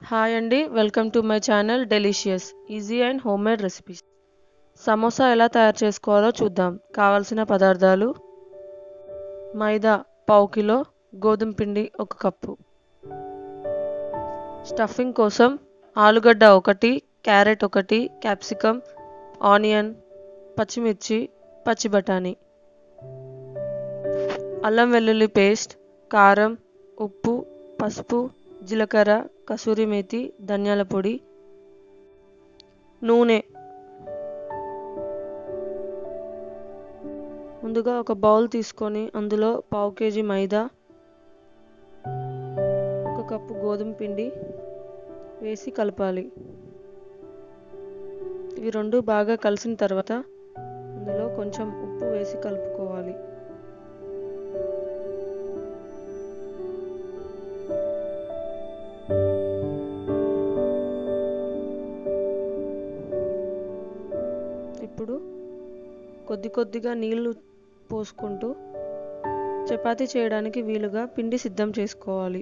hi అండి welcome to my channel delicious easy and homemade recipes samosa ఎలా తయారు చేసుకోవాలో చూద్దాం కావలసిన పదార్థాలు మైదా పావు కిలో గోధుమ పిండి ఒక కప్పు స్టఫింగ్ కోసం ఆలుగడ్డ ఒకటి క్యారెట్ ఒకటి క్యాప్సికమ్ ఆనియన్ పచ్చిమిర్చి పచ్చి బఠానీ అల్లం వెల్లుల్లి పేస్ట్ కారం ఉప్పు పసుపు జీలకర్ర కసూరి మేతి ధనియాల పొడి నూనె ముందుగా ఒక బౌల్ తీసుకొని అందులో పావు కేజీ మైదా ఒక కప్పు గోధుమ పిండి వేసి కలపాలి ఇవి రెండు బాగా కలిసిన తర్వాత అందులో కొంచెం ఉప్పు వేసి కలుపుకోవాలి ఇప్పుడు కొద్ది కొద్దిగా నీళ్లు పోసుకుంటూ చపాతీ చేయడానికి వీలుగా పిండి సిద్ధం చేసుకోవాలి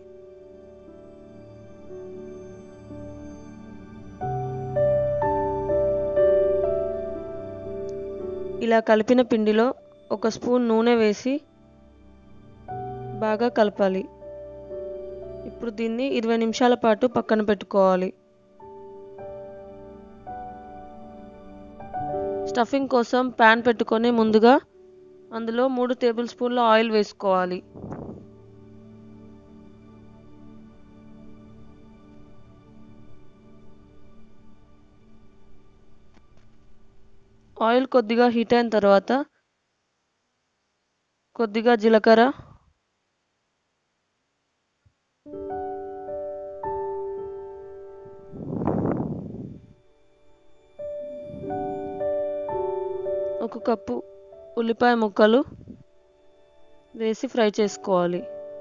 ఇలా కలిపిన పిండిలో ఒక స్పూన్ నూనె వేసి బాగా కలపాలి ఇప్పుడు దీన్ని ఇరవై నిమిషాల పాటు పక్కన పెట్టుకోవాలి స్టఫింగ్ కోసం ప్యాన్ పెట్టుకొని ముందుగా అందులో మూడు టేబుల్ స్పూన్ల ఆయిల్ వేసుకోవాలి ఆయిల్ కొద్దిగా హీట్ అయిన తర్వాత కొద్దిగా జీలకర్ర ఒక కప్పు ఉల్లిపాయ ముక్కలు వేసి ఫ్రై చేసుకోవాలి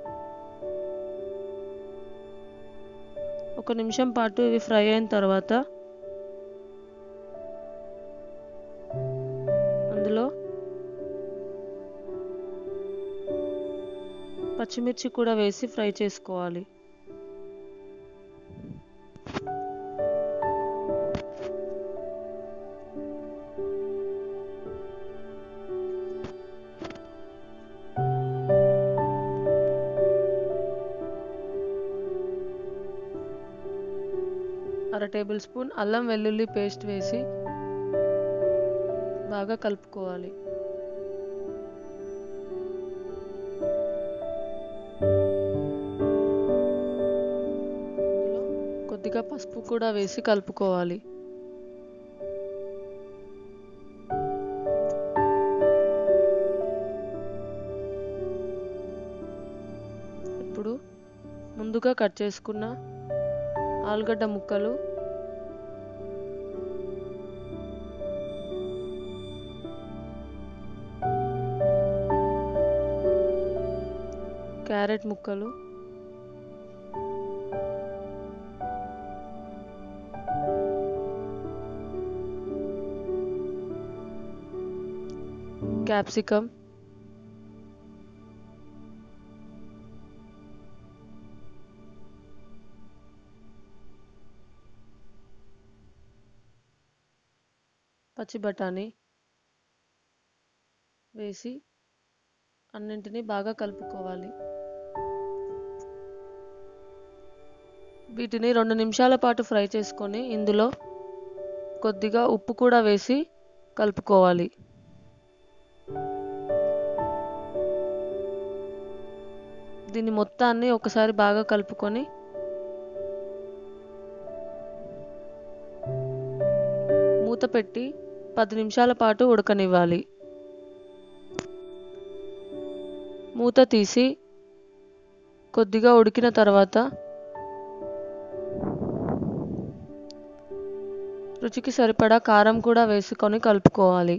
ఒక నిమిషం పాటు ఇవి ఫ్రై అయిన తర్వాత అందులో పచ్చిమిర్చి కూడా వేసి ఫ్రై చేసుకోవాలి అర టేబుల్ స్పూన్ అల్లం వెల్లుల్లి పేస్ట్ వేసి బాగా కలుపుకోవాలి కొద్దిగా పసుపు కూడా వేసి కలుపుకోవాలి ఇప్పుడు ముందుగా కట్ చేసుకున్న ఆలుగడ్డ ముక్కలు క్యారెట్ ముక్కలు క్యాప్సికమ్ పచ్చి బఠానీ వేసి అన్నింటినీ బాగా కలుపుకోవాలి వీటిని రెండు నిమిషాల పాటు ఫ్రై చేసుకొని ఇందులో కొద్దిగా ఉప్పు కూడా వేసి కలుపుకోవాలి దీన్ని మొత్తాన్ని ఒకసారి బాగా కలుపుకొని మూత పెట్టి పది నిమిషాల పాటు ఉడకనివ్వాలి మూత తీసి కొద్దిగా ఉడికిన తర్వాత రుచికి సరిపడా కారం కూడా వేసుకొని కలుపుకోవాలి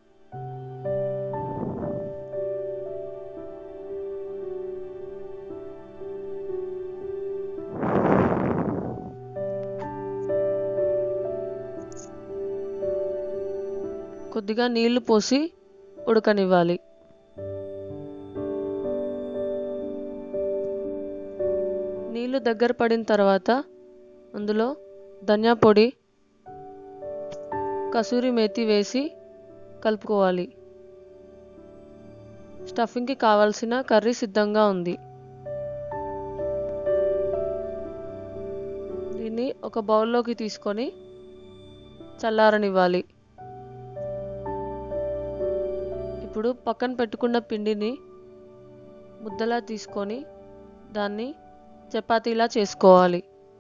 కొద్దిగా నీళ్లు పోసి ఉడకనివ్వాలి నీళ్లు దగ్గర పడిన తర్వాత అందులో ధనియా పొడి కసూరి మేతి వేసి కలుపుకోవాలి స్టఫింగ్కి కావాల్సిన కర్రీ సిద్ధంగా ఉంది దీన్ని ఒక బౌల్లోకి తీసుకొని చల్లారనివ్వాలి ఇప్పుడు పక్కన పెట్టుకున్న పిండిని ముద్దలా తీసుకొని దాన్ని చపాతీలా చేసుకోవాలి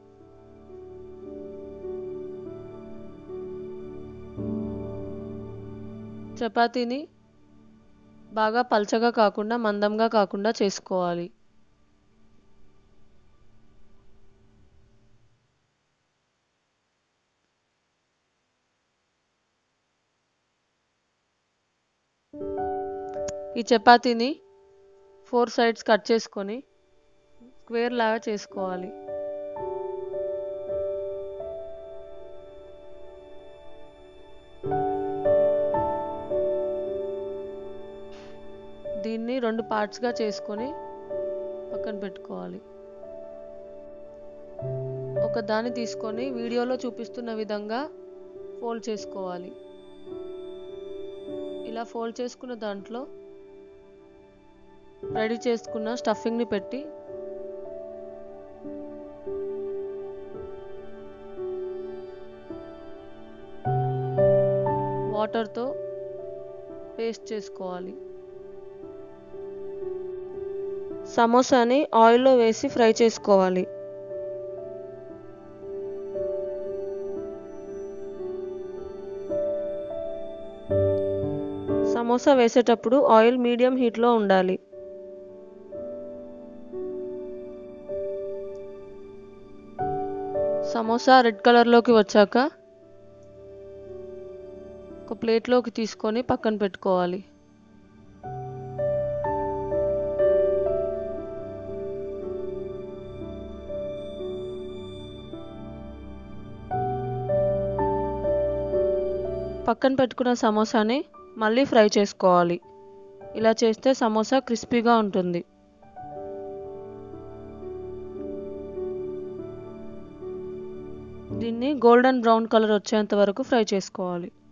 చపాతీని బాగా పల్చగా కాకుండా మందంగా కాకుండా చేసుకోవాలి ఈ చపాతీని ఫోర్ సైడ్స్ కట్ చేసుకొని స్క్వేర్ లాగా చేసుకోవాలి దీన్ని రెండు పార్ట్స్గా చేసుకొని పక్కన పెట్టుకోవాలి ఒక దాన్ని తీసుకొని వీడియోలో చూపిస్తున్న విధంగా ఫోల్డ్ చేసుకోవాలి ఇలా ఫోల్డ్ చేసుకున్న దాంట్లో రెడీ చేసుకున్న స్టఫింగ్ని పెట్టి వాటర్తో పేస్ట్ చేసుకోవాలి సమోసాని ఆయిల్లో వేసి ఫ్రై చేసుకోవాలి సమోసా వేసేటప్పుడు ఆయిల్ మీడియం హీట్లో ఉండాలి సమోసా రెడ్ కలర్లోకి వచ్చాక ఒక ప్లేట్లోకి తీసుకొని పక్కన పెట్టుకోవాలి పక్కన పెట్టుకున్న సమోసాని మళ్ళీ ఫ్రై చేసుకోవాలి ఇలా చేస్తే సమోసా క్రిస్పీగా ఉంటుంది దీన్ని గోల్డెన్ బ్రౌన్ కలర్ వచ్చేంత వరకు ఫ్రై చేసుకోవాలి